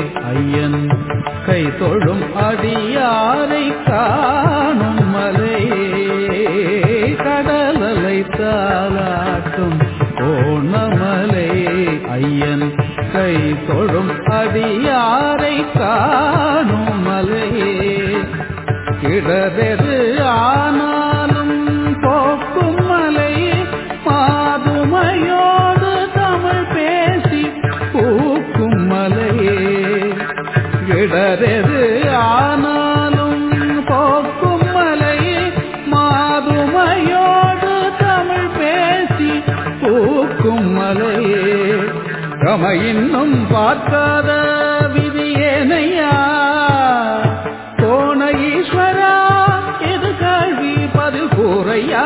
ஐயன் கை தொழும் அடியாரை காணும் மலையே கடலலை தாளாட்டும் கோணமலை ஐயன் கை தொழும் அடியாரை காணும் மலையே கிடரெது ஆனாலும் போக்கும் மலை மாதுமையோடு தமிழ் பேசி பூக்கும் மலையே இடரெது ஆனாலும் போக்கும் மலை மாதுமையோடு தமிழ் பேசி பூக்கும் மலையே கம இன்னும் பார்க்காத விதியேனையா கோண ஈஸ்வரா இது கல்வி பதில் கூறையா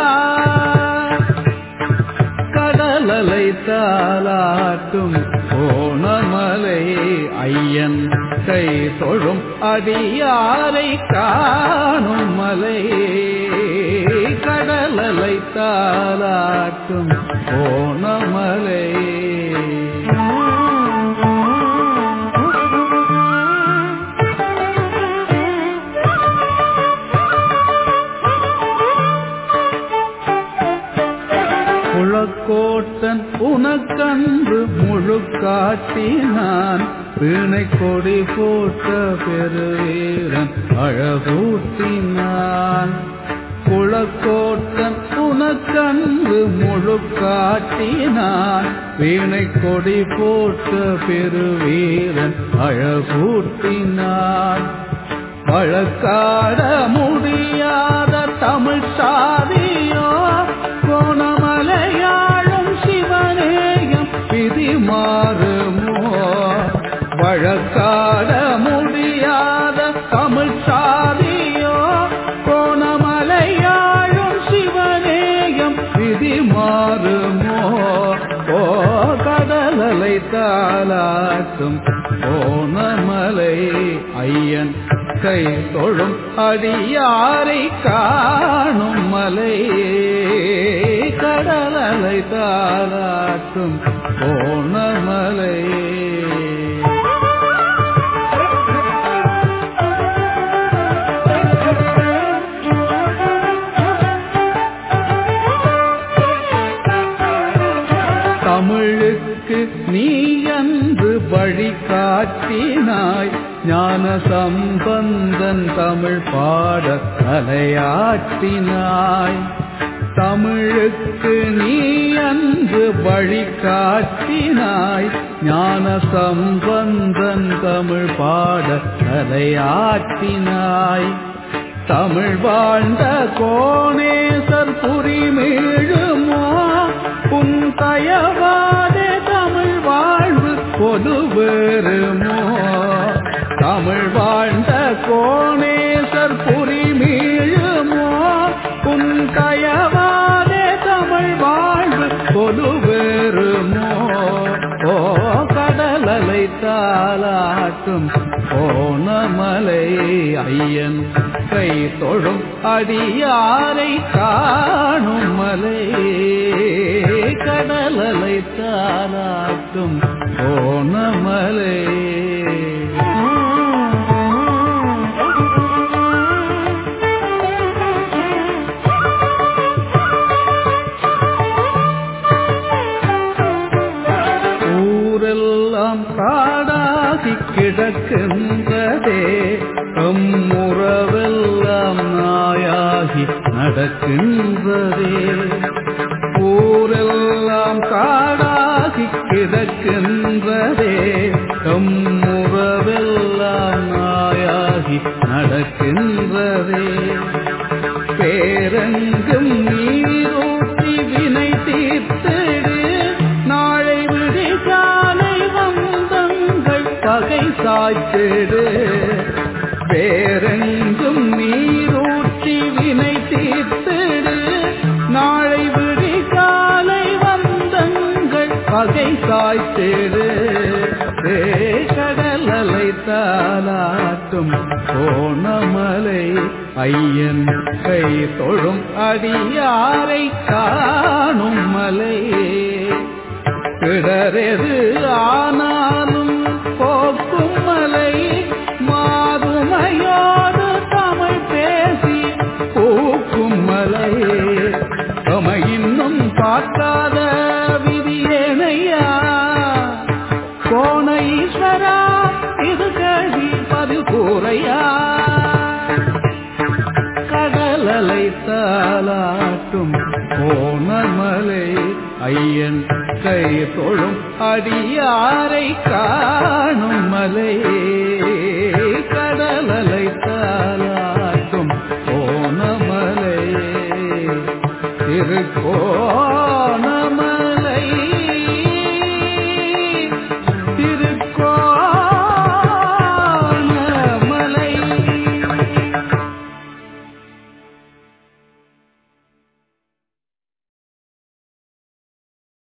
கடலலை தாளாட்டும் கோணமலை ஐயன் கை தொழும் அடியாரை காணும் மலை கடலலை தாளாட்டும் கோணமலை குளக்கோட்டன் உனக்கன்று முழு காட்டினான் வீணை கொடி போட்ட பெருவீரன் அழகூட்டினான் குளக்கோட்டன் உனக்கன்று முழு காட்டினான் வீணை கொடி போட்ட பெருவீரன் அழகூட்டினான் வழக்காட முடியாத தமிழ் சாதியோ கோணமலையாளும் சிவனேயம் விதி மாறுமோ வழக்காட முடியாத தமிழ் சாதியோ கோணமலையாளும் சிவனேயம் விதி மாறுமோ ஓ கடலலை தாளாட்டும் கோணமலை ஐயன் கை தொழும் அடியாரை காணும் மலையே கடலலை தாளாட்டும் கோணமலையே தமிழுக்கு நீ அன்று வழி காட்டினாய் ஞான சம்பந்தன் தமிழ் பாட தலையாட்டினாய் தமிழுக்கு நீ அன்று வழி காட்டினாய் ஞான சம்பந்தன் தமிழ் பாட தலையாட்டினாய் தமிழ் வாழ்ந்த கோணேசர் புரிமீழுமோ உன் தயவாதே தமிழ் வாழ்வு பொதுவேறுமோ தமிழ் வாழ்ந்த கோணேசர் புரிமீழுமோ உன் தயவாதே தமிழ் வாழ்வு பொதுவேறுமோ ஓ கடலலை தாளாட்டும் ஓணமலை ஐயன் கை தொழும் அடியாரை காணும் மலை கடலலை தாளாட்டும் ஓணமலை ஊரெல்லாம் காடாகி கிடக்கின்றதே அம்முறவெல்லாம் நாயாகி நடக்கின்றதே ஊரெல்லாம் காடாகி கிடக்கின்றதே அம்முறவெல்லாம் நாயாகி நடக்கின்றதே பேரங்கும் நீரூற்றி வினை தீர்த்திடு நாளை விடி காலை வந்தங்கள் பகை சாய்த்திடு பேரெங்கும் நீரூற்றி வினை தீர்த்திடு நாளை விடி காலை வந்தங்கள் பகை சாய்த்திடு ஏ கடலலை தாளாட்டும் கோணமலை ஐயன் கை தொழும் அடியாரை காணும் மலையே கிடரெது ஆனாலும் போக்கும் மலை கூரையா கடலலை தாளாட்டும் கோணமலை ஐயன் கை தொழும் அடியாரை காணும் மலை கடலலை தாளாட்டும் கோணமலை திருக்கோண